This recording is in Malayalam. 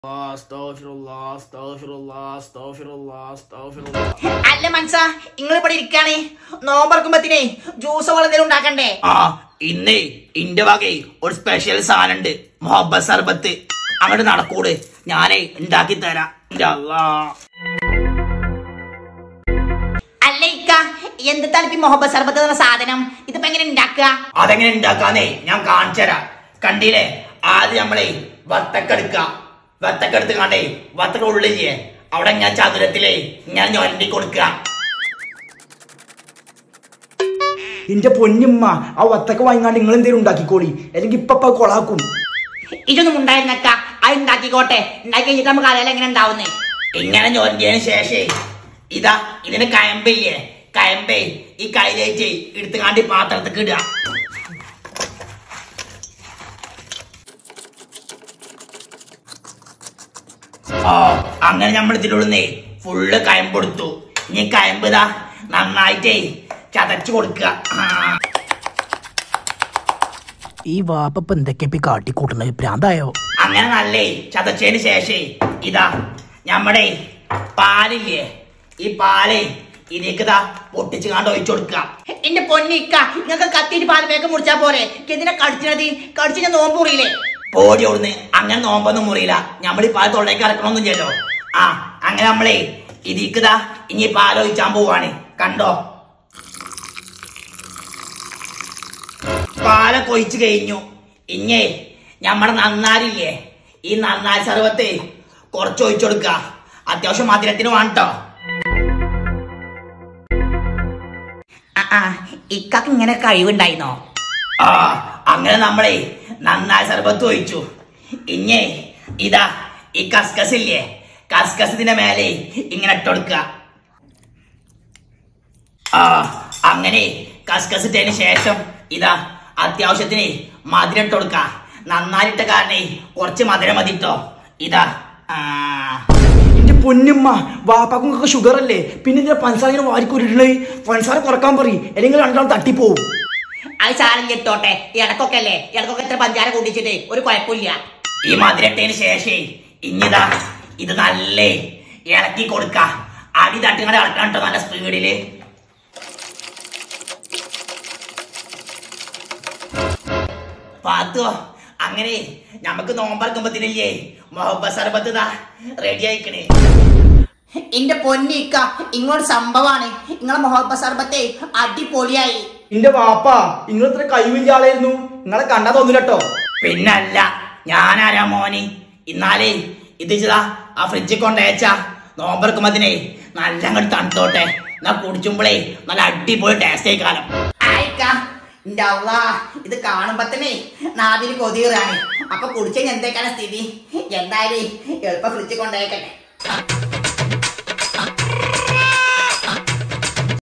അസ്തഗ്ഫിറുല്ലാ, അസ്തഗ്ഫിറുല്ലാ, അസ്തഗ്ഫിറുല്ലാ, അസ്തഗ്ഫിറുല്ലാ. അല്ല മനസ്സ നിങ്ങൾ ഇവിടെ ഇരിക്കാണ് നോമ്പറക്കുമ്പത്തിനെ ജ്യൂസ് വളരെങ്കിലും ഉണ്ടാക്കണ്ടേ ആ ഇന്ന് ഇന്റെ വകെ ഒരു സ്പെഷ്യൽ സാധനം ഉണ്ട് മുഹബത്ത് സർബത്ത് അങ്ങോട്ട് നടക്കൂട് ഞാനേ ഉണ്ടാക്കി തരാം ഇന്റെ അല്ലാ. അല്ല ഇക്ക എന്ത് തലപ്പി മുഹബത്ത് സർബത്ത് എന്ന സാധനം ഇതിപ്പോ എങ്ങനെ ഉണ്ടാക്കുക അതെങ്ങനെ ഉണ്ടാക്കാന്നേ ഞാൻ കാണിച്ചു തരാം കണ്ടില്ലേ ആദ്യം നമ്മളെ വത്തക്കെടുക്ക വത്തക്കെടുത്ത് കണ്ടേ വത്തക്ക ഉള്ളില്ലേ അവിടെ ഞാൻ ചതുരത്തിലേ ഞാൻ ഞൊരണ്ടി കൊടുക്കുക എന്റെ പൊന്നുമ്മ ആ വത്തക്ക വാങ്ങിക്കാണ്ട് നിങ്ങൾ എന്തെങ്കിലും ഉണ്ടാക്കിക്കോളി അല്ലെങ്കിൽ ഇപ്പൊ കൊളാക്കും ഇതൊന്നും ഉണ്ടായിരുന്നക്ക അത് ഉണ്ടാക്കിക്കോട്ടെ ഉണ്ടാക്കി കഴിഞ്ഞിട്ട് നമുക്ക് അറിയാലോ എങ്ങനെ ഉണ്ടാവുന്നേ ഇങ്ങനെ ഞൊരണ്ടിയതിന് ശേഷേ ഇതാ ഇതിന് കയമ്പില്ലേ കയമ്പേ ഈ കയ്യിലേറ്റ് എടുത്തുകാണ്ട് ഈ പാത്രത്തേക്ക് ഇടുക ആ അങ്ങനെ നമ്മൾ ഇതിലുള്ളേ ഫുള്ള് കയമ്പെടുത്തു ഇനി കയമ്പ് ഇതാ നന്നായിട്ടേ ചതച്ചു കൊടുക്കുക ആ. ഈ വാപ്പ എന്തൊക്കെ കാട്ടിക്കൂട്ടണത് ഭ്രാന്തായോ അങ്ങനെ നല്ലേ ചതച്ചതിന് ശേഷേ ഇതാ നമ്മുടെ പാലില്ലേ ഈ പാല് ഇതിലേക്ക് ഇതാ പൊട്ടിച്ച് കാണ്ട് ഒഴിച്ചു കൊടുക്കുക എന്റെ പൊന്നിക്ക നിങ്ങൾക്ക് കത്തിയിട്ട് പാൽമേക്ക് മുറിച്ചാ പോരെ എന്തിനാ കടിച്ചത് കടിച്ചു ഞാൻ നോമ്പ് മുറിയില്ലേ ഓടി ഓടുന്ന് അങ്ങനെ നോമ്പൊന്നും മുറിയില്ല നമ്മൾ ഈ പാൽ തൊള്ളേക്ക് ഇറക്കണമൊന്നുമില്ലല്ലോ ആ അങ്ങനെ നമ്മളേ ഇതിക്കതാ ഇനി പാൽ ഒഴിച്ചാൻ പോവാണ് കണ്ടോ പാലൊക്കെ ഒഴിച്ചു കഴിഞ്ഞു ഇഞ്ഞേ നമ്മുടെ നന്നാരില്ലേ ഈ നന്നാരി സർവത്ത് കുറച്ച് ഒഴിച്ചു കൊടുക്ക അത്യാവശ്യം മധുരത്തിന് വേണ്ടോ ആ ആ ഇക്കക്ക് ഇങ്ങനെ കഴിവുണ്ടായിരുന്നോ ആ അങ്ങനെ നമ്മളെ നന്നായി സർബത്ത് ഒഴിച്ചു ഇഞ്ഞേ ഇതാ ഈ കസ്കസ് ഇല്ലേ കസ്കസ് ഇതിന്റെ മേലെ ഇങ്ങനെ ഇട്ടൊടുക്ക ആ അങ്ങനെ കസ്കസ് ഇട്ടതിന് ശേഷം ഇതാ അത്യാവശ്യത്തിന് മധുരം ഇട്ടൊടുക്ക നന്നായിട്ട കാരണേ കുറച്ച് മധുരം മതിട്ടോ ഇതാ ആ എന്റെ പൊന്നുമ്മ വാപ്പാക്കും ഷുഗർ അല്ലേ പിന്നെ ഇതിനെ പഞ്ചസാര വാരിക്കൂരിടണേ പഞ്ചസാര കുറക്കാൻ പറയും അല്ലെങ്കിൽ രണ്ടാളും തട്ടിപ്പോവും അത് സാരം ഇട്ടോട്ടെ ഇടക്കൊക്കെ അല്ലേ ഇടക്കൊക്കെ എത്ര പഞ്ചാര കൂട്ടിച്ചിട്ട് ഒരു കുഴപ്പമില്ല ഈ മധുരട്ടതിന് ശേഷേ ഇഞ്ഞിതാ ഇത് നല്ല ഇളക്കി കൊടുക്ക അടി തട്ടിങ്ങടെ ഇളക്കണം കേട്ടോ നല്ല സ്പീഡില് പാത്തോ അങ്ങനെ നമുക്ക് നോമ്പറക്കുമ്പത്തിനില്ലേ മൊഹബത്ത് സർബത്ത് ഇതാ റെഡി ആയിക്കണേ എന്റെ പൊന്നിക്ക ഇങ്ങോട്ട് സംഭവമാണ് നിങ്ങളെ മൊഹബ സർബത്തെ അടിപൊളിയായി എന്റെ വാപ്പ നിങ്ങൾ ഇത്ര കഴിവില്ല ആളായിരുന്നു നിങ്ങളെ കണ്ടാ തോന്നില്ലട്ടോ പിന്നല്ല ഞാനാരാ മോനി ഇന്നാലേ ഇത് ചെയ്താ ആ ഫ്രിഡ്ജിൽ കൊണ്ടേച്ചാ നോമ്പറക്കുമ്പത്തിനെ നല്ല അങ്ങോട്ട് തണുത്തോട്ടെ എന്നാ കുടിച്ചുമ്പോഴേ നല്ല അടിപൊളി ടേസ്റ്റ് ആയി കാലം ആയിക്ക എന്റെ അള്ളാ ഇത് കാണുമ്പോ തന്നെ നാവിന് കൊതിയറാണ് അപ്പൊ കുടിച്ച എന്തേക്കാണ് സ്ഥിതി എന്തായാലും എളുപ്പം ഫ്രിഡ്ജിൽ കൊണ്ടേക്കട്ടെ